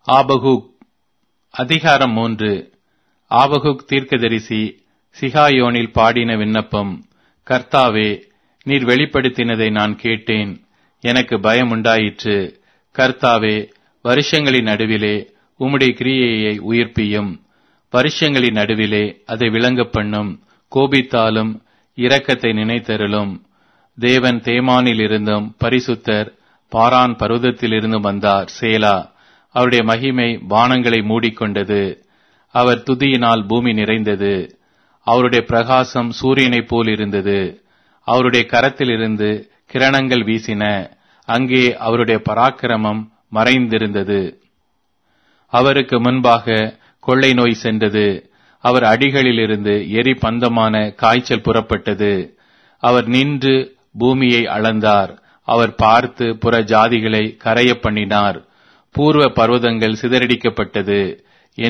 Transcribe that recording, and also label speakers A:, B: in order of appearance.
A: ஆபகுக் அதிகாரம் மூன்று ஆபகுக் தீர்க்கதரிசி சிகாயோனில் பாடின விண்ணப்பம் கர்த்தாவே நீர் வெளிப்படுத்தினதை நான் கேட்டேன் எனக்கு பயம் உண்டாயிற்று கர்த்தாவே வருஷங்களின் நடுவிலே உம்முடைய கிரியையை உயிர்ப்பியும் வருஷங்களின் நடுவிலே அதை விளங்க பண்ணும் கோபித்தாலும் இரக்கத்தை நினைத்தருளும் தேவன் தேமானில் இருந்தும் பரிசுத்தர் பாரான் பர்வதத்திலிருந்தும் வந்தார் சேலா அவருடைய மகிமை வானங்களை மூடிக்கொண்டது அவர் துதியினால் பூமி நிறைந்தது அவருடைய பிரகாசம் சூரியனைப் போல் இருந்தது அவருடைய கரத்திலிருந்து கிரணங்கள் வீசின அங்கே அவருடைய பராக்கிரமம் மறைந்திருந்தது அவருக்கு முன்பாக கொள்ளை நோய் சென்றது அவர் அடிகளிலிருந்து எரி பந்தமான காய்ச்சல் புறப்பட்டது அவர் நின்று பூமியை அளந்தார் அவர் பார்த்து புற ஜாதிகளை கரைய பண்ணினார் பூர்வ பர்வதங்கள் சிதறடிக்கப்பட்டது